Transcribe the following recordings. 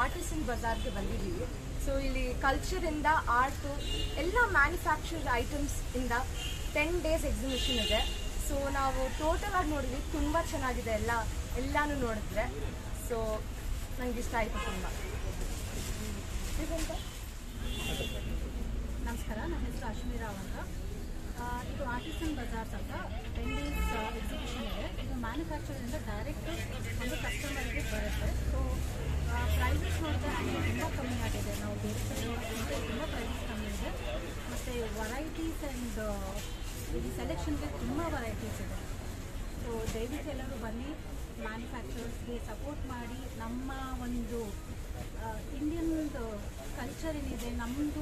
artisan ಬಜಾರ್ಗೆ ಬಂದಿದ್ದೀವಿ so ಇಲ್ಲಿ ಕಲ್ಚರಿಂದ ಆರ್ಟು ಎಲ್ಲ ಮ್ಯಾನುಫ್ಯಾಕ್ಚರ್ಡ್ ಐಟಮ್ಸ್ ಇಂದ ಟೆನ್ ಡೇಸ್ ಎಕ್ಸಿಬಿಷನ್ ಇದೆ ಸೊ ನಾವು ಟೋಟಲ್ ಆಗಿ ನೋಡಿದ್ವಿ ತುಂಬ ಚೆನ್ನಾಗಿದೆ ಎಲ್ಲ ಎಲ್ಲಾನು ನೋಡಿದ್ರೆ ಸೊ ನಂಗೆ ಇಷ್ಟ ಆಯಿತು ತುಂಬ ಇದೆಂತ ನಮಸ್ಕಾರ ನನ್ನ ಹೆಸರು ಅಶ್ಮೀ ರಾವ್ ಅಂತ ಆ, ಇದು ಆರ್ಟಿಸನ್ ಬಜಾರ್ಸ್ ಅಂತ ಟೆನ್ ಡೇಸ್ ಎಕ್ಸಿಬಿಷನ್ ಇದೆ ಇದು ಮ್ಯಾನುಫ್ಯಾಕ್ಚರಿಂದ ಡೈರೆಕ್ಟ್ ಒಂದು ಕಸ್ಟಮರ್ಗೆ ಬರುತ್ತೆ ಸೊ ಪ್ರೈಸಸ್ ನೋಡಿದ್ರೆ ಅಲ್ಲಿ ತುಂಬ ಕಮ್ಮಿ ಆಗಿದೆ ನಾವು ಬೇರೆ ಕಡೆ ನೋಡೋಕ್ಕಿಂತ ತುಂಬ ಪ್ರೈಸಸ್ ಕಮ್ಮಿ ಇದೆ ಮತ್ತು ವೆರೈಟೀಸ್ ಆ್ಯಂಡ್ ಇದು ಸೆಲೆಕ್ಷನ್ಗೆ ತುಂಬ ವೆರೈಟೀಸ್ ಇದೆ ಸೊ ದಯವಿಟ್ಟು ಎಲ್ಲರೂ ಬನ್ನಿ ಮ್ಯಾನುಫ್ಯಾಕ್ಚರರ್ಸ್ಗೆ ಸಪೋರ್ಟ್ ಮಾಡಿ ನಮ್ಮ ಒಂದು ಇಂಡಿಯನ್ ಕಲ್ಚರ್ ಏನಿದೆ ನಮ್ಮದು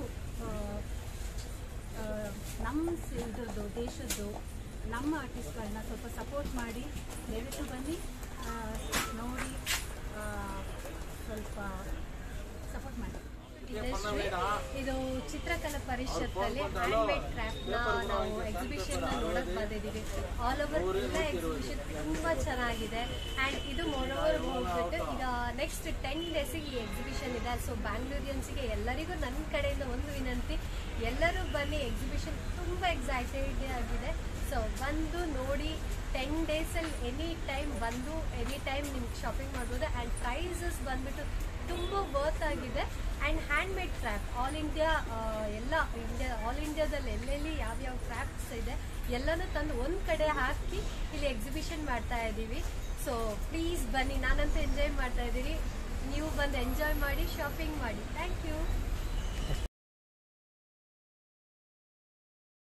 ನಮ್ಮ ಇದ್ರದ್ದು ದೇಶದ್ದು ನಮ್ಮ ಆರ್ಟಿಸ್ಟ್ಗಳನ್ನ ಸ್ವಲ್ಪ ಸಪೋರ್ಟ್ ಮಾಡಿ ದಯವಿಟ್ಟು ಬನ್ನಿ ಆ, ನೋಡಿ ಆ, ಸ್ವಲ್ಪ ಸಪೋರ್ಟ್ ಮಾಡಿ ಇದು ಚಿತ್ರಕಲಾ ಪರಿಷತ್ತಲ್ಲಿ ಹ್ಯಾಂಡ್ಮೇಡ್ ಕ್ರಾಫ್ಟ್ ನ ನಾವು ಎಕ್ಸಿಬಿಷನ್ ನೋಡಕ್ ಬಂದಿದ್ದೀವಿ ಆಲ್ ಓವರ್ ಎಲ್ಲ ಎಕ್ಸಿಬಿಷನ್ ತುಂಬಾ ಚೆನ್ನಾಗಿದೆ ಅಂಡ್ ಇದು ಮೊರೋವರ್ ಹೋಗ್ಬಿಟ್ಟು ಈಗ ನೆಕ್ಸ್ಟ್ ಟೆನ್ ಡೇಸಿಗೆ ಈ ಎಕ್ಸಿಬಿಷನ್ ಇದೆ ಸೊ ಬ್ಯಾಂಗ್ಳೂರಿಯನ್ಸ್ಗೆ ಎಲ್ಲರಿಗೂ ನನ್ನ ಕಡೆಯಿಂದ ಒಂದು ವಿನಂತಿ ಎಲ್ಲರೂ ಬನ್ನಿ ಎಕ್ಸಿಬಿಷನ್ ತುಂಬಾ ಎಕ್ಸೈಟೆಡ್ ಆಗಿದೆ ಸೊ ಬಂದು ನೋಡಿ ಟೆನ್ ಡೇಸಲ್ಲಿ ಎನಿ ಟೈಮ್ ಬಂದು ಎನಿ ಟೈಮ್ ನಿಮ್ಗೆ ಶಾಪಿಂಗ್ ಮಾಡ್ಬೋದು ಆ್ಯಂಡ್ ಪ್ರೈಸಸ್ ಬಂದ್ಬಿಟ್ಟು ತುಂಬ ವರ್ತ್ ಆಗಿದೆ and hand made craft all India ಎಲ್ಲ ಇಂಡಿಯಾ ಆಲ್ ಇಂಡಿಯಾದಲ್ಲಿ ಎಲ್ಲೆಲ್ಲಿ ಯಾವ್ಯಾವ ಕ್ರಾಫ್ಟ್ಸ್ ಇದೆ ಎಲ್ಲನೂ ತಂದು ಒಂದು ಕಡೆ ಹಾಕಿ ಇಲ್ಲಿ ಎಕ್ಸಿಬಿಷನ್ ಮಾಡ್ತಾ ಇದ್ದೀವಿ ಸೊ ಪ್ಲೀಸ್ ಬನ್ನಿ ನಾನಂತೂ ಎಂಜಾಯ್ ಮಾಡ್ತಾ ಇದ್ದೀರಿ ನೀವು ಬಂದು ಎಂಜಾಯ್ ಮಾಡಿ ಶಾಪಿಂಗ್ ಮಾಡಿ ಥ್ಯಾಂಕ್ ಯು